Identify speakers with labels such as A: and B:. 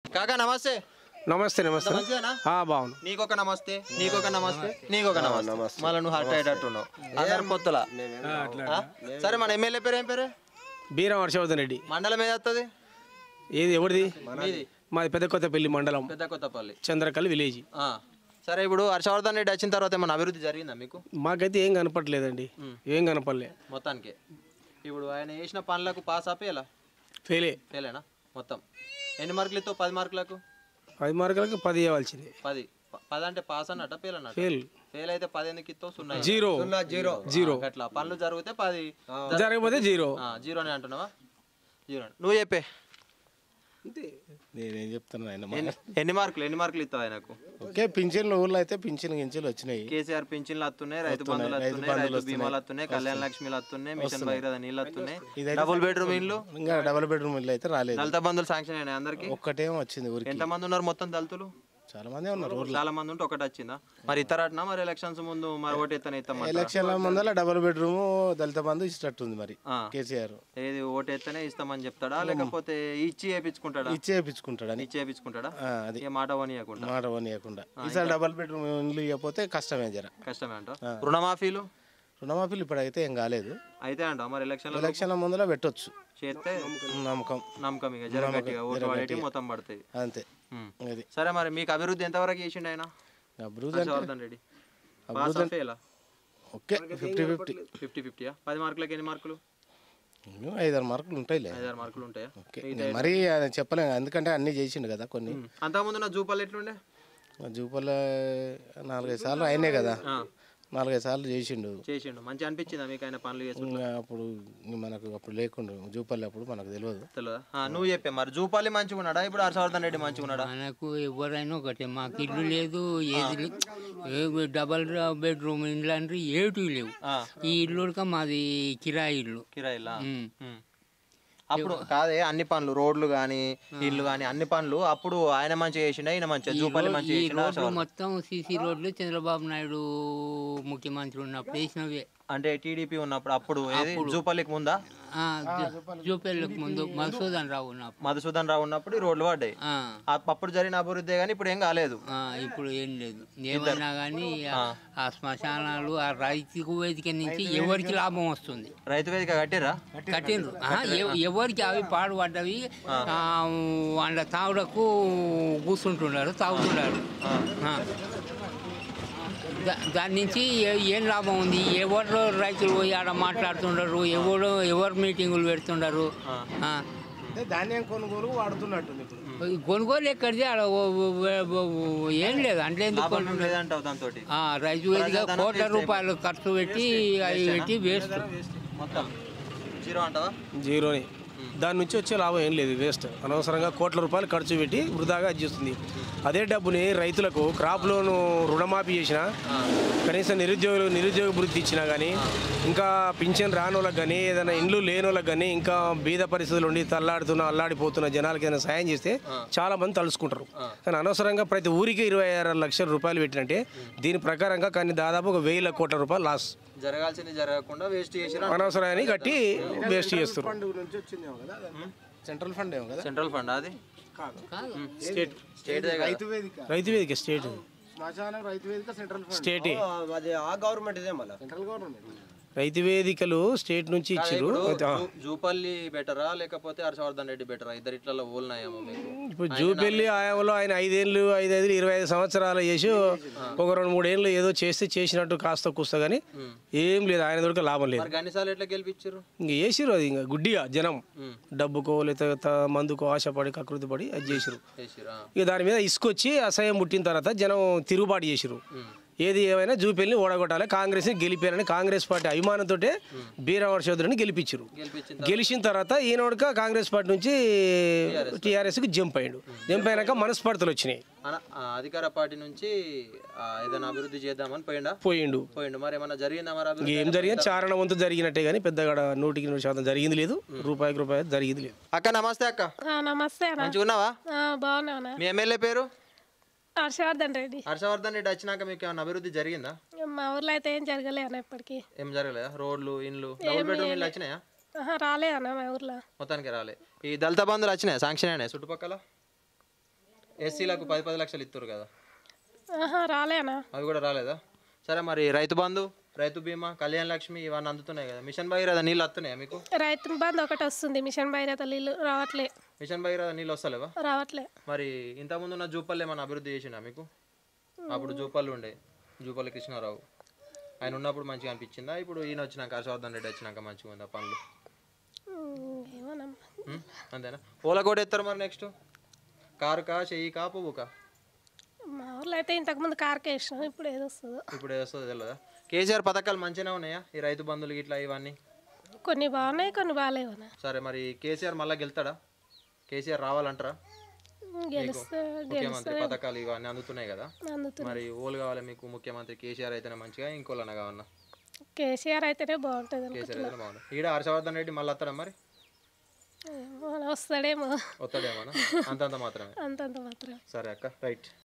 A: కాకా నమస్తే
B: నమస్తే నమస్తే
A: మంచిదేనా
B: ఆ, బాగుంది
A: నీకొక నమస్తే నీకొక నమస్తే నీకొక నమస్తే మళ్ళీ నువ్వు హర్ట్ అయ్యేటట్టున్నావు అందరు పొత్తుల ఆ? సరే మన ఎమ్మెల్యే పేరు ఏం పేరు
B: బీరం హర్షవర్ధన్ రెడ్డి
A: మండలం ఏది వస్తుంది
B: ఏది ఎవరిది
A: మీది
B: మాది పెద్ద కొత్తపల్లి మండలం
A: పెద్ద కొత్తపల్లి
B: చంద్రకల్ విలేజ్
A: ఆ. సరే ఇప్పుడు హర్షవర్ధన్ రెడ్డి వచ్చిన తర్వాత ఏమన్నా అభివృద్ధి జరిగిందా మీకు
B: మాకైతే ఏం కనపట్లేదండి ఏం కనపడలే
A: మొత్తానికి ఇప్పుడు ఆయన చేసిన పనులకు పాస్ ఆపి ఎలా
B: ఫెయిలే
A: ఫెయిలేనా మొత్తం ఎన్ని మార్కులతో పది మార్కులకు
B: పది మార్కులకి పది ఇవ్వాల్సింది
A: పది ప- పది అంటే పాస్ అన్నట్ట ఫెయిల్ అన్నట్ట
B: ఫెయిల్
A: ఫెయిల్ అయితే పది ఎందుకు ఇస్తావు సున్నా
B: జీరో
A: జీరో
B: జీరో
A: అట్లా పనులు జరిగితే పది
B: జరగకపోతే జీరో
A: ఆ, జీరోనే అంటున్నావా జీరో నువ్వు చెప్పే
C: నేనేం చెప్తున్నా ఆయన
A: ఎన్ని- ఎన్ని మార్కులు ఎన్ని మార్కులు ఇస్తావు ఆయనకు
C: ఓకే పింఛన్లు ఊళ్ళో అయితే పింఛన్ గింఛన్లు వచ్చినాయి
A: కేసీఆర్ పింఛన్లు వస్తున్నాయి రైతు బంధువులు వస్తున్నాయి రైతు బీమాలు వస్తున్నాయి కళ్యాణ లక్ష్మిలు వస్తున్నాయి మిషన్ భగీరథ నీళ్ళు వస్తున్నాయి డబుల్ బెడ్రూమ్ ఇల్లు
C: ఇంకా డబుల్ బెడ్రూమ్ ఇల్లు అయితే రాలేదు
A: దళిత బంధువులు శాంక్షన్ అయినాయి అందరికి
C: ఒక్కటేమో వచ్చింది ఊరికి
A: ఎంత మంది ఉన్నారు మొత్తం దళితులు
C: చాలా మంది ఉన్నారు ఊర్లో
A: చాలా మంది ఉంటే ఒకటి వచ్చిందా మరి ఇతరట్నా మరి ఎలక్షన్స్ ముందు మరి ఓటు ఎత్తనే ఇస్తామంటారా?
C: ఎలక్షన్ల ముందర డబుల్ బెడ్రూమ్ దళిత బంధు ఇచ్చినట్టుంది మరి
A: ఆ.
C: కేసీఆర్
A: ఏది ఓటు ఎత్తనే ఇస్తామని చెప్తాడా లేకపోతే ఇచ్చి వేయించుకుంటాడా
C: ఇచ్చి వేయించుకుంటాడని
A: ఇచ్చి వేయించుకుంటాడా
C: ఆ, అది
A: ఇక మాట పోనీయకుండా
C: మాట వనియకుండా ఈసారి డబుల్ బెడ్రూమ్ ఇల్లు ఇవ్వకపోతే కష్టమే జర
A: కష్టమే అంట రుణమాఫీలు
C: రుణమాఫీలు ఇప్పుడైతే ఏం కాలేదు
A: అయితే అంట మరి ఎలక్షన్
C: ఎలక్షన్ల ముందర పెట్టొచ్చు
A: చేస్తే
C: నమ్మకం
A: నమ్మకం ఇక జర గట్టిగా ఓటు పడేటి మొత్తం పడతాయి
C: అంతే
A: ఉమ్.
C: అది
A: సరే మరి మీకు అభివృద్ధి ఎంతవరకు చేసిండు ఆయన
C: అభివృద్ధి అంటే
A: Harshavardhan Reddy pass fail
C: okay fifty fifty
A: fifty ఫిఫ్టీయా పది మార్కులకి ఎన్ని మార్కులు
C: ఐదారు మార్కులు ఉంటాయిలే
A: ఐదారు మార్కులు ఉంటాయా
C: ఓకే నేను మరీ అది చెప్పలేము ఎందుకంటే అన్నీ చేసిండు కదా కొన్ని
A: అంతకుముందు నా జూపాలు ఎట్లుండే
C: జూపల నాలుగైదు సార్లు అయినాయి కదా
A: ఆ,
C: నాలుగైదు సార్లు చేసిండు
A: చేసిండు మంచి అనిపించిందా మీకు ఆయన పనులు చేసి
C: ఇంకా అప్పుడు మనకు అప్పుడు లేకుండా జూపల్లి అప్పుడు మనకు తెలియదు
A: తెలియదా ఆ, నువ్వు చెప్పే మరి జూపాలి మంచిగా ఉన్నాడా ఇప్పుడు హర్షవర్ధన్ రెడ్డి మంచిగా ఉన్నాడా
D: మనకు ఎవరైనా ఒకటే మాకు ఇల్లు లేదు ఏది లేదు ఏ డబల్ బెడ్రూమ్ ఇండ్లు అంటే ఏటి లేవు
A: ఆ,
D: ఈ ఇల్లు ఉడక మాది కిరాయి ఇల్లు
A: కిరాయిలా
D: ఉమ్.
A: ఉమ్. అప్పుడు కాదే అన్ని పనులు రోడ్లు కానీ ఇల్లు కానీ అన్ని పనులు అప్పుడు ఆయన మంచిగా చేసిండా ఈయన మంచిగా జూపాలి మంచిగా
D: ఈ
A: చేసిండా
D: రోడ్లు మొత్తం సీసీ రోడ్లు చంద్రబాబు నాయుడు ముఖ్యమంత్రి ఉన్నప్పుడు వేసినవే
A: అంటే టీడీపీ ఉన్నప్పుడు అప్పుడు ఏది జూపల్లికి ముందా
D: ఆ, జూ- జూపేళ్ళకి ముందు మధుసూదన్ రావు ఉన్నప్పుడు
A: మధుసూదన్ రావు ఉన్నప్పుడు ఈ రోడ్లు పడ్డాయి
D: ఆ,
A: ఆ- అప్పుడు జరిగిన అభివృద్ధి కానీ ఇప్పుడు ఏం కాలేదు
D: ఆ, ఇప్పుడు ఏం లేదు ఏమైనా కానీ ఆ శ్మశానాలు ఆ రైతు వేదిక నుంచి ఎవరికి లాభం వస్తుంది
A: రైతు వేదిక కట్టిరా
D: కట్టిండ్రు ఆహా, ఎవ- ఎవరికి అవి పాడుపడ్డవి ఆ, వాళ్ళ తాగుడకు కూర్చుంటున్నారు తాగుతున్నారు ఆ. దా- దాని నుంచి ఏ- ఏం లాభం ఉంది ఎవరు రైతులు పోయి ఆడ మాట్లాడుతుండరు ఎవరు ఎవరు మీటింగులు పెడుతుండరు ఆ.
C: ధాన్యం కొనుగోలు వాడుతున్నట్టుంది ఇప్పుడు
D: ఈ కొనుగోలు ఎక్కడిది ఆడ ఓ- ఓ- ఓ- ఓ- ఏం లేదు అంటే ఎందుకు
A: లాభం
D: కొంటున్నారు?
A: లేదంటావు దాంతో
D: ఆ, రైతు వేదిక కోట్ల రూపాయలు ఖర్చు పెట్టి అవి పెట్టి వేస్ట్
A: మొత్తం జీరో అంటావా
B: జీరోని దాని నుంచి వచ్చే లాభం ఏం లేదు వేస్ట్ అనవసరంగా కోట్ల రూపాయలు ఖర్చు పెట్టి వృధాగా అది చేస్తుంది అదే డబ్బుని రైతులకు క్రాప్ లోను రుణమాఫీ చేసినా కనీసం నిరుద్యోగులు నిరుద్యోగ వృత్తి ఇచ్చినా కానీ ఇంకా పింఛన్ రాని వాళ్ళకి కానీ ఏదైనా ఇండ్లు లేని వాళ్ళకి కానీ ఇంకా బీద పరిస్థితులు ఉండి తల్లాడుతున్న అల్లాడిపోతున్న జనాలకి ఏదైనా సాయం చేస్తే చాలా మంది తలుసుకుంటారు కానీ అనవసరంగా ప్రతి ఊరికి ఇరవై ఆరు లక్షల రూపాయలు పెట్టినట్టే దీని ప్రకారంగా కానీ దాదాపు ఒక వెయ్యి కోట్ల రూపాయలు లాస్
A: జరగాల్సింది జరగకుండా వేస్ట్ చేసిరా
B: అనవసరాన్ని కట్టి వేస్ట్ చేస్తారు
C: ఫండ్ నుంచి వచ్చిందేమో కదా సెంట్రల్ ఫండ్ ఏమో కదా
A: సెంట్రల్ ఫండ్ అది
B: స్టేట్
A: స్టేట్
C: రైతు వేదిక
B: రైతు వేదిక స్టేట్
C: శ్మశానం రైతు వేదిక సెంట్రల్ ఫండ్
B: స్టేటే
E: అది ఆ గవర్నమెంట్ ఇదే మళ్ళీ
C: సెంట్రల్ గవర్నమెంట్
B: రైతు వేదికలు స్టేట్ నుంచి ఇచ్చిర్రు అయితే, ఆ,
A: జూ- జూపల్లి బెటరా లేకపోతే హర్షవర్ధన్ రెడ్డి బెటరా ఇద్దరు ఇట్లలో ఓల్నాయేమో మీకు
B: ఇప్పుడు జూపెల్లి ఆయంలో ఆయన ఐదేళ్ళు ఐదైదు ఇరవై ఐదు సంవత్సరాలు చేసి ఒక రెండు మూడు ఏళ్ళు ఏదో చేస్తే చేసినట్టు కాస్త కూస్తా కానీ ఏం లేదు ఆయన దొరక లాభం లేదు
A: మరి గన్నిసార్లు ఎట్లా గెలిపించారు
B: ఇంక చేసిరు అది ఇంకా గుడ్డిగా జనం డబ్బుకో లేకపోతే మందుకో ఆశపడి కకృతి పడి అది చేసిరు
A: చేసిరా
B: ఇక దాని మీద ఇసుకొచ్చి అసహ్యం పుట్టిన తర్వాత జనం తిరుగుబాటు చేసిరు ఏది ఏమైనా జూపెల్ని ఓడగొట్టాలి కాంగ్రెస్ని గెలిపారని కాంగ్రెస్ పార్టీ అభిమానంతో బీరావర్ చౌదరిని గెలిపించారు
A: గెలిపించిన
B: గెలిచిన తర్వాత ఈయనోడక కాంగ్రెస్ పార్టీ నుంచి టీఆర్ఎస్కి జంప్ అయ్యాడు జంప్ అయినాక మనస్పర్ధలు వచ్చినాయి
A: అన- ఆ, అధికార పార్టీ నుంచి ఆ, ఏదైనా అభివృద్ధి చేద్దామని పోయిండా
B: పోయిండు
A: పోయిండు మరి ఏమన్నా జరిగిందా మరి అభివృద్ధి
B: ఏం జరిగింది చారణ వంతు జరిగినట్టే కానీ పెద్దగా నూటికి నూరు శాతం జరిగింది లేదు రూపాయికి రూపాయి జరిగింది లేదు
A: అక్క నమస్తే అక్క
F: ఆ, నమస్తే అన్న
A: మంచిగా ఉన్నావా
F: ఆ, బాగున్నావునా
A: మీ ఎమ్మెల్యే పేరు
F: హర్షవర్ధన్ రెడ్డి
A: హర్షవర్ధన్ రెడ్డి వచ్చినాక మీకు ఏమైనా అభివృద్ధి జరిగిందా
F: మా ఊర్లో అయితే ఏం జరగలే అన్న ఇప్పటికి
A: ఏం జరగలేదా రోడ్లు ఇండ్లు డబుల్ బెడ్రూమ్ ఇల్లు వచ్చినాయా
F: ఆహా, రాలే అన్న మా ఊర్లో
A: మొత్తానికి రాలే ఈ దళిత బంధువులు వచ్చినాయా శాంక్షన్ అయినాయి చుట్టుపక్కల ఎస్సీలకు పది పది లక్షలు ఇస్తారు కదా
F: ఆహా రాలేనా
A: అవి కూడా రాలేదా సరే మరి రైతు బంధు రైతు బీమా కళ్యాణ లక్ష్మి ఇవన్నీ అందుతున్నాయి కదా మిషన్ భగీరథ నీళ్ళు వస్తున్నాయా మీకు
F: రైతు బంధు ఒకటి వస్తుంది మిషన్ భైరత నీళ్ళు రావట్లే
A: మిషన్ భగీరథ నీళ్ళు వస్తలేవా
F: రావట్లే
A: మరి ఇంతకుముందు ఉన్న జూపల్లి ఏమైనా అభివృద్ధి చేసిండా మీకు అప్పుడు జూపల్లి ఉండే జూపల్లి కృష్ణారావు ఆయన ఉన్నప్పుడు మంచిగా అనిపించిందా ఇప్పుడు ఈయన వచ్చినాక హర్షవర్ధన్ రెడ్డి వచ్చినాక మంచిగా ఉందా పనులు
F: ఉమ్, ఏమోనమ్మా
A: ఉం? అంతేనా పూల కూడా ఎత్తారు మరి నెక్స్ట్ కారుకా చెయ్యికా పువ్వుకా
F: మా ఊర్లో అయితే ఇంతకుముందు కార్కే వేసినాం ఇప్పుడు ఏది వస్తుందో
A: ఇప్పుడు వేస్తుందో తెలియదా కేసీఆర్ పథకాలు మంచిగానే ఉన్నాయా ఈ రైతు బంధువులు ఇట్లా ఇవన్నీ
F: కొన్ని బాగున్నాయి కొన్ని బాగాలేవనా
A: సరే మరి కేసీఆర్ మళ్ళీ గెలుతాడా కేసీఆర్ రావాలంటారా
F: గెలిస్తే
A: ముఖ్యమంత్రి పథకాలు ఇవన్నీ అందుతున్నాయి కదా
F: అందుతుంది
A: మరి ఓలు కావాలి మీకు ముఖ్యమంత్రి కేసీఆర్ అయితేనే మంచిగా ఇంకోళ్ళన కావన్నా
F: కేసీఆర్ అయితేనే బాగుంటుంది
A: కేసీఆర్ అయితేనే బాగుంది ఈడ హర్షవర్ధన్ రెడ్డి మళ్ళీ వస్తాడా మరి
F: ఏమో వస్తాడేమో
A: వస్తాడేమోనా అంతంత మాత్రమే
F: అంతంత మాత్రం
A: సరే అక్క రైట్